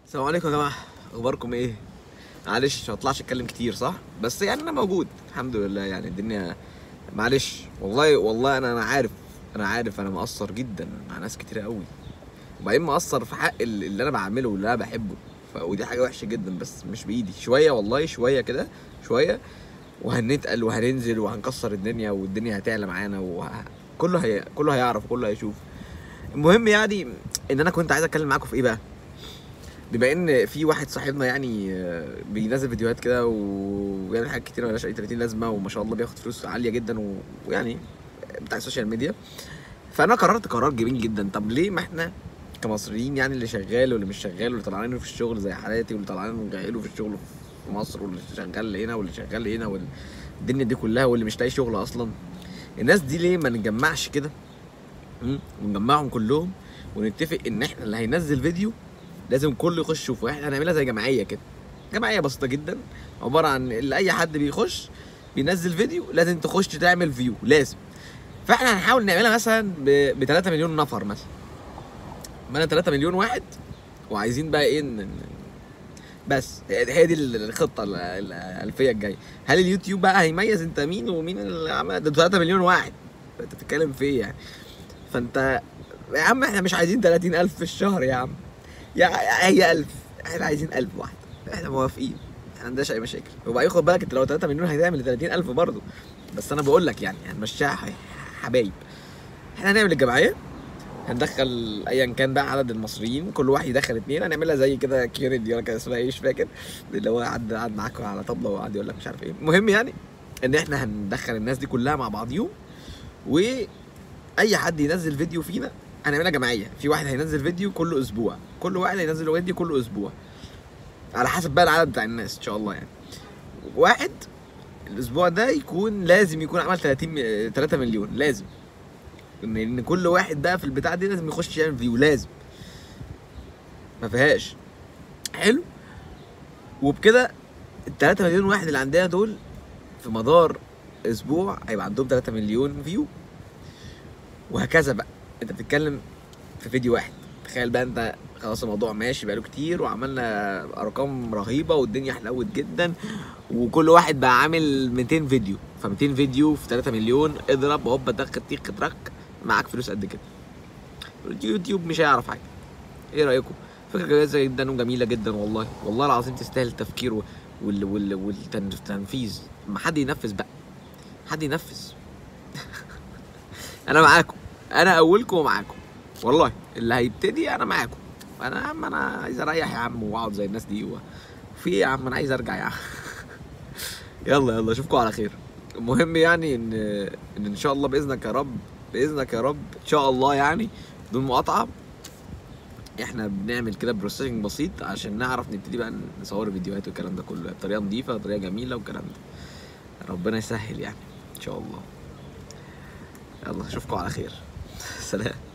السلام عليكم يا جماعه اخباركم ايه معلش ما اطلعش اتكلم كتير صح بس يعني انا موجود الحمد لله يعني الدنيا معلش والله والله انا انا عارف انا عارف انا مقصر جدا مع ناس كتير قوي وبعدين مقصر في حق ال- اللي انا بعمله واللي انا بحبه ف... ودي حاجه وحشه جدا بس مش بايدي شويه والله شويه كده شويه وهنتقل وهننزل وهنكسر الدنيا والدنيا هتعلى معانا وه... كله هي... كله هيعرف كله هيشوف المهم يعني ان انا كنت عايز اتكلم معاكم في ايه بقى بما ان في واحد صاحبنا يعني آه، بينزل فيديوهات كده وبيعمل حاجات كتير مالهاش اي 30 لازمه وما شاء الله بياخد فلوس عاليه جدا و- ويعني بتاع السوشيال ميديا فانا قررت قرار جميل جدا طب ليه ما احنا كمصريين يعني اللي شغال واللي مش شغال واللي طالعين له في الشغل زي حالاتي واللي طالعين له في الشغل في مصر واللي شغال هنا واللي شغال هنا والدنيا دي كلها واللي مش لاقي شغل اصلا الناس دي ليه ما نجمعش كده مم؟ ونجمعهم كلهم ونتفق ان احنا اللي هينزل فيديو لازم كله يخش يشوفه احنا هنعملها زي جمعيه كده جمعيه بسيطه جدا عباره عن اللي اي حد بيخش بينزل فيديو لازم تخش تعمل فيو لازم فاحنا هنحاول نعملها مثلا ب 3 مليون نفر مثلا بقى 3 مليون واحد وعايزين بقى ايه ن- ن- بس هي دي الخطه ال- ال- الالفيه الجايه هل اليوتيوب بقى هيميز انت مين ومين اللي عمل ده 3 مليون واحد انت بتتكلم في ايه يعني فانت يا عم احنا مش عايزين 30000 في الشهر يا عم يا هي 1000 احنا عايزين 1000 واحد احنا موافقين احنا ما عندناش اي مشاكل وبعدين خد بالك انت لو 3 مليون هتعمل 30000 برضه بس انا بقول لك يعني هنمشيها ح- حبايب احنا هنعمل الجمعيه هندخل ايا كان بقى عدد المصريين كل واحد يدخل اتنين هنعملها زي كده كيرد ولا كده اسمها ايه مش فاكر اللي هو قعد قعد معاك على طبله وقعد يقول لك مش عارف ايه المهم يعني ان احنا هندخل الناس دي كلها مع بعضيهم واي حد ينزل فيديو فينا هنعملها جماعيه في واحد هينزل فيديو كل اسبوع كل واحد هينزل فيديو كل اسبوع على حسب بقى العدد بتاع الناس ان شاء الله يعني واحد الاسبوع ده يكون لازم يكون عمل 30 م- 3 مليون لازم ان ان كل واحد بقى في البتاع دي لازم يخش يعمل فيو لازم ما فيهاش حلو وبكده ال 3 مليون واحد اللي عندنا دول في مدار اسبوع هيبقى عندهم 3 مليون فيو وهكذا بقى انت بتتكلم في فيديو واحد تخيل بقى انت خلاص الموضوع ماشي بقاله كتير وعملنا ارقام رهيبه والدنيا حلوت جدا وكل واحد بقى عامل 200 فيديو ف 200 فيديو في 3 مليون اضرب هوبا دخ تيك ترك معاك فلوس قد كده اليوتيوب مش هيعرف حاجه ايه رايكم فكره كويسه جدا وجميله جدا والله والله العظيم تستاهل التفكير و- وال وال والتنفيذ ما حد ينفذ بقى حد ينفذ انا معاكم انا اولكم ومعاكم والله اللي هيبتدي انا معاكم انا يا عم انا عايز اريح يا عم واقعد زي الناس دي و... في ايه يا عم انا عايز ارجع يا عم يلا يلا اشوفكم على خير المهم يعني ان ان ان شاء الله باذنك يا رب باذنك يا رب ان شاء الله يعني بدون مقاطعه احنا بنعمل كده بروسيسنج بسيط عشان نعرف نبتدي بقى نصور فيديوهات والكلام ده كله بطريقه نظيفه بطريقه جميله والكلام ده ربنا يسهل يعني ان شاء الله يلا اشوفكم على خير سلام